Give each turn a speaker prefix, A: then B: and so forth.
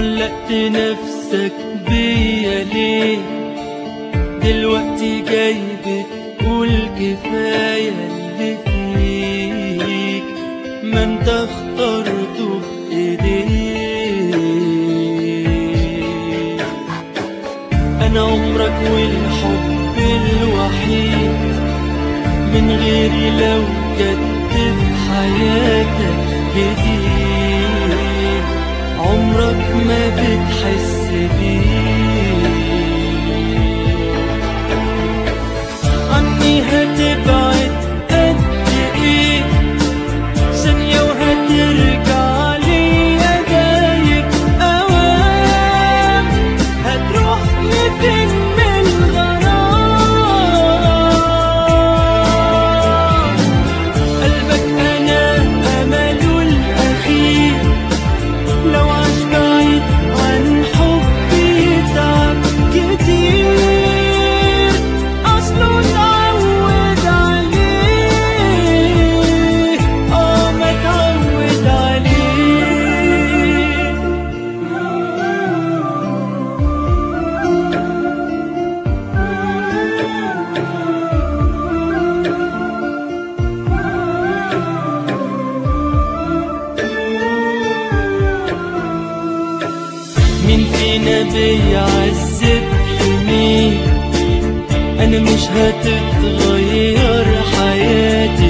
A: علقت نفسك بيا ليه دلوقتي جاي بتقول كفاية اللي فيك ما انت اخترته بايديك انا عمرك والحب الوحيد من غيري لو كتب حياتك جديد عمرك ما بتحس بيه عني هتبعد قد ايه ثانية وهترجع ليا دايق اوام هتروح لفين من غرام قلبك انا امله الاخير لو عاش بعيد عن حبي يتعب كتير اصله اتعود عليه اه ما اتعود عليه مين فينا بيعذب في مين انا مش هتتغير حياتي